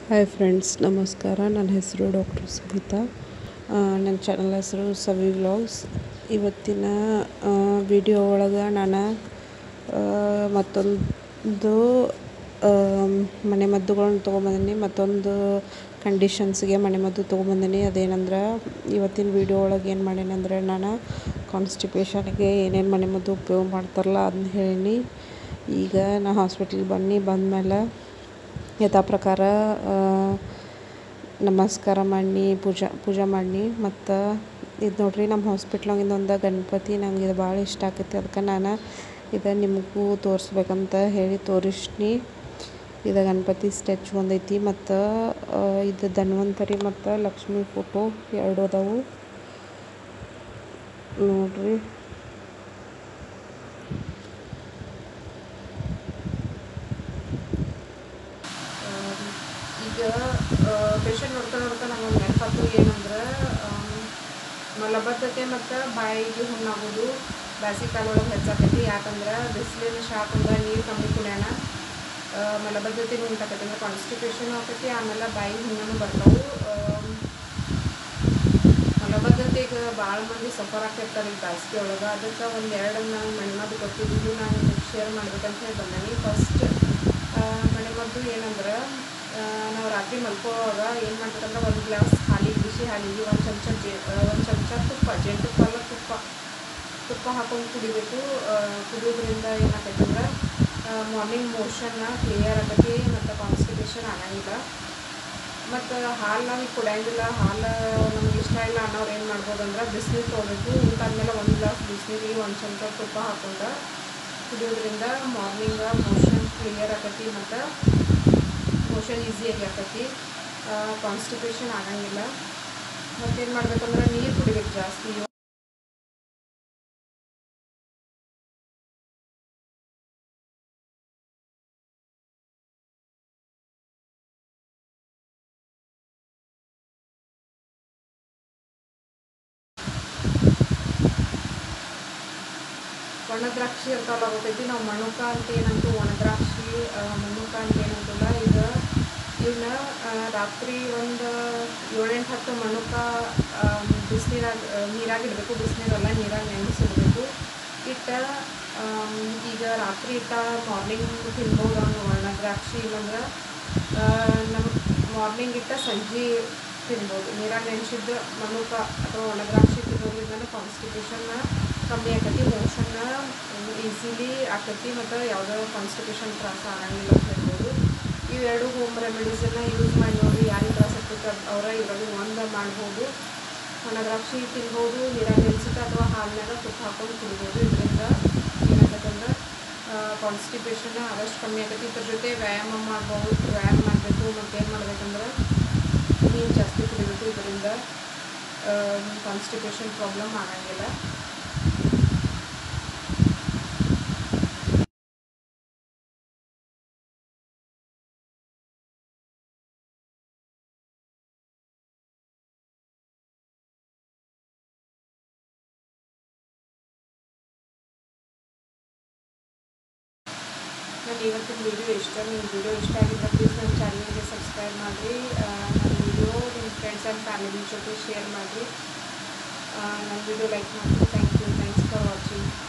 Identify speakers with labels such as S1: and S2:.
S1: hi friends ನಮಸ್ಕಾರ ನನ್ನ ಹೆಸರು ಡಾಕ್ಟರ್ ಸವಿತಾ ನನ್ನ ಚಾನಲ್ ಹೆಸರು ಸವಿ ವ್ಲಾಗ್ಸ್ ಇವತ್ತಿನ ವಿಡಿಯೋ ಒಳಗೆ ನಾನು ಮತ್ತೊಂದು ಮನೆ ಮದ್ದುಗಳನ್ನ ತೊಗೊಂಬಂದೀನಿ ಮತ್ತೊಂದು ಕಂಡೀಷನ್ಸ್ಗೆ ಮನೆ ಮದ್ದು ತೊಗೊಂಬಂದೀನಿ ಅದೇನಂದ್ರೆ ಇವತ್ತಿನ ವಿಡಿಯೋ ಒಳಗೆ ಏನು ಮಾಡೀನಂದ್ರೆ ನಾನು ಕಾನ್ಸ್ಟಿಪೇಷನ್ಗೆ ಏನೇನು ಮನೆ ಮದ್ದು ಉಪಯೋಗ ಮಾಡ್ತಾರಲ್ಲ ಅದನ್ನ ಹೇಳೀನಿ ಈಗ ನಾ ಹಾಸ್ಪಿಟ್ಲಿಗೆ ಬನ್ನಿ ಬಂದಮೇಲೆ ಯಥಾ ಪ್ರಕಾರ ನಮಸ್ಕಾರ ಮಾಡಿ ಪೂಜಾ ಪೂಜೆ ಮಾಡಿ ಮತ್ತು ಇದು ನೋಡ್ರಿ ನಮ್ಮ ಹಾಸ್ಪಿಟ್ಲಾಗಿಂದ ಒಂದು ಗಣಪತಿ ನಂಗೆ ಇದು ಭಾಳ ಇಷ್ಟ ಆಕೈತಿ ಅದಕ್ಕೆ ನಾನು ಇದು ನಿಮಗೂ ತೋರಿಸ್ಬೇಕಂತ ಹೇಳಿ ತೋರಿಸ್ನಿ ಇದು ಗಣಪತಿ ಸ್ಟ್ಯಾಚು ಒಂದೈತಿ ಮತ್ತು ಇದು ಧನ್ವಂತರಿ ಮತ್ತು ಲಕ್ಷ್ಮಿ ಫೋಟೋ ಎರಡು ಅದಾವು ನೋಡ್ರಿ ಈಗ ಪೇಷಂಟ್ ನೋಡ್ತಾ ನೋಡ್ತಾ ನಮಗೆ ನೆನಪಾತು ಏನಂದ್ರೆ ಮಲಬದ್ಧತೆ ಮತ್ತು ಬಾಯಿಗೆ ಹುಣ್ಣಾಗೋದು ಬ್ಯಾಸಿಗೆ ಕಾಲೊಳಗೆ ಹೆಚ್ಚಾಕೈತಿ ಯಾಕಂದ್ರೆ ಬಿಸಿಲಿನ ಶಾಖಂದ ನೀರು ಕಮ್ಮಿ ಕುಡಿಯೋಣ ಮಲಬದ್ಧತೆನೂ ಉಂಟಾಕೈತಿ ಅಂದ್ರೆ ಕಾನ್ಸ್ಟಿಪೇಷನ್ ಆಕೈತಿ ಆಮೇಲೆ ಬಾಯಿ ಹುಣ್ಣು ಬರ್ತಾವೆ ಮಲಬದ್ಧತೆಗೆ ಭಾಳ ಮಂದಿ ಸಫರ್ ಆಗ್ತಿರ್ತಾರೆ ಈಗ ಬ್ಯಾಸಿಗೆ ಒಳಗೆ ಅದಕ್ಕೆ ಒಂದು ಎರಡು ನಾನು ಮಣ್ಣದು ಕೊಟ್ಟಿದ್ದು ನಾನು ಶೇರ್ ಮಾಡ್ಬೇಕಂತ ಹೇಳಿ ಬಂದೀನಿ ಫಸ್ಟ್ ಮನೆಮದ್ದು ಏನಂದ್ರೆ ನಾವು ರಾತ್ರಿ ಮಲ್ಕೊಳ್ಳುವಾಗ ಏನು ಮಾಡ್ಬೇಕಂದ್ರೆ ಒಂದು ಗ್ಲಾಸ್ ಹಾಲಿಗೆ ಬಿಸಿ ಹಾಲಿಗೆ ಒಂದು ಚಮಚ ಜೇ ಒಂದು ಚಮಚ ತುಪ್ಪ ಜೇನುತುಪ್ಪ ಅಲ್ಲ ತುಪ್ಪ ತುಪ್ಪ ಹಾಕೊಂಡು ಕುಡಿಬೇಕು ಕುಡಿಯೋದ್ರಿಂದ ಏನಾಗೈತೆ ಅಂದ್ರೆ ಮಾರ್ನಿಂಗ್ ಮೋಷನ್ನ ಕ್ಲಿಯರ್ ಆಗೈತಿ ಮತ್ತು ಕಾನ್ಸ್ಟಿಪೇಷನ್ ಆಗಂಗಿಲ್ಲ ಮತ್ತು ಹಾಲು ನಾವು ಈಗ ಕುಡಿಯಂಗಿಲ್ಲ ಹಾಲು ನಮ್ಗೆ ಇಷ್ಟ ಇಲ್ಲ ಅನ್ನೋರು ಏನು ಮಾಡ್ಬೋದು ಅಂದ್ರೆ ಬಿಸಿನೀರು ತೊಗೋಬೇಕು ಊಟಾದ್ಮೇಲೆ ಒಂದು ಗ್ಲಾಸ್ ಬಿಸಿನೀರಿಗೆ ಒಂದು ಚಮಚ ತುಪ್ಪ ಹಾಕೊಂಡು ಕುಡಿಯೋದ್ರಿಂದ ಮಾರ್ನಿಂಗ್ ಮೋಷನ್ ಕ್ಲಿಯರ್ ಆಕತಿ ಮತ್ತು ಮೋಷನ್ ಈಸಿಯಾಗಿ ಆಕತಿ ಕಾನ್ಸ್ಟಿಪೇಷನ್ ಆಗಂಗಿಲ್ಲ ಮತ್ತೇನು ಮಾಡ್ಬೇಕಂದ್ರೆ ನೀರು ಕುಡಿಬೇಕು ಜಾಸ್ತಿ ಒಣ ದ್ರಾಕ್ಷಿ ಇರ್ತಾವಲ್ಲ ಗೊತ್ತೈತಿ ನಾವು ಮಣುಕ ಅಂತ ಏನಂತು ಒಣ ದ್ರಾಕ್ಷಿ ಮಣುಕ ಅಂತ ಏನಂತಲ್ಲ ಇದು ಇವನ್ನ ರಾತ್ರಿ ಒಂದು ಏಳೆಂಟು ಹತ್ತು ಮಣುಕ ಬಿಸಿನೀರಾಗ ನೀರಾಗಿ ಇಡಬೇಕು ಬಿಸಿನೀರಲ್ಲ ನೀರಾಗ ನೆನೆಸಿಡ್ಬೇಕು ಇಟ್ಟ ಈಗ ರಾತ್ರಿ ಇಟ್ಟ ಮಾರ್ನಿಂಗ್ ತಿನ್ಬೋದು ಅವನು ಒಣ ದ್ರಾಕ್ಷಿ ಇಲ್ಲಾಂದ್ರೆ ನಮ್ಮ ಮಾರ್ನಿಂಗ್ ಇಟ್ಟ ಸಂಜೆ ತಿನ್ಬೋದು ನೀರಾಗ ನೆನೆಸಿದ್ದು ಮಣುಕ ಅಥವಾ ಒಣ ದ್ರಾಕ್ಷಿ ತಿನ್ನೋದ್ರಿಂದ ಕಾನ್ಸ್ಟಿಪೇಷನ್ನ ಕಮ್ಮಿ ಆಕತಿ ಮೋಷನ್ನ ಈಸಿಲಿ ಆಕತಿ ಮತ್ತು ಯಾವುದೋ ಕಾನ್ಸ್ಟಿಪೇಷನ್ ತ್ರಾಸ ಆಗಂಗಿಲ್ಲ ಅಂತ ಹೇಳ್ಬೋದು ಇವೆರಡು ಹೋಮ್ ರೆಮಿಡೀಸನ್ನು ಯೂಸ್ ಮಾಡಿ ನೋಡಿ ಯಾರಿಗೆ ತ್ರಾಸ ಆಗ್ತೈತೆ ಅವರ ಇವಾಗ ಒಂದು ಮಾಡ್ಬೋದು ಒಣ ದ್ರಾಕ್ಷಿ ತಿನ್ಬೋದು ನೀರಾಗ ನೆನೆಸಿಟ್ಟು ಅಥವಾ ಹಾಲಿನಾಗ ತುಪ್ಪ ಹಾಕೊಂಡು ಕುಡಿಬೋದು ಇದರಿಂದ ಏನಾಗತ್ತಂದ್ರೆ ಕಾನ್ಸ್ಟಿಪೇಷನ್ ಆದಷ್ಟು ಕಮ್ಮಿ ಆಗತ್ತೆ ಇದ್ರ ಜೊತೆ ವ್ಯಾಯಾಮ ಮಾಡ್ಬೋದು ವ್ಯಾಯಾಮ ಮಾಡಬೇಕು ಮತ್ತು ಏನು ಮಾಡ್ಬೇಕಂದ್ರೆ ನೀರು ಜಾಸ್ತಿ ಕುಡಿಬೇಕು ಇದರಿಂದ ಕಾನ್ಸ್ಟಿಪೇಷನ್ ಪ್ರಾಬ್ಲಮ್ ಆಗಂಗಿಲ್ಲ ನಾನು ಇವತ್ತಿನ ವಿಡಿಯೋ ಇಷ್ಟ ನಿಮ್ಮ ವಿಡಿಯೋ ಇಷ್ಟ ಆಗಿದ್ದರೆ ಪ್ಲೀಸ್ ನನ್ನ ಚಾನಲ್ಗೆ ಸಬ್ಸ್ಕ್ರೈಬ್ ಮಾಡಿರಿ ನನ್ನ ವಿಡಿಯೋ ನಿಮ್ಮ ಫ್ರೆಂಡ್ಸ್ ಆ್ಯಂಡ್ ಫ್ಯಾಮಿಲಿ ಜೊತೆ ಶೇರ್ ಮಾಡಿರಿ ನನ್ನ ವಿಡಿಯೋ ಲೈಕ್ ಮಾಡಿರಿ thank you thanks for watching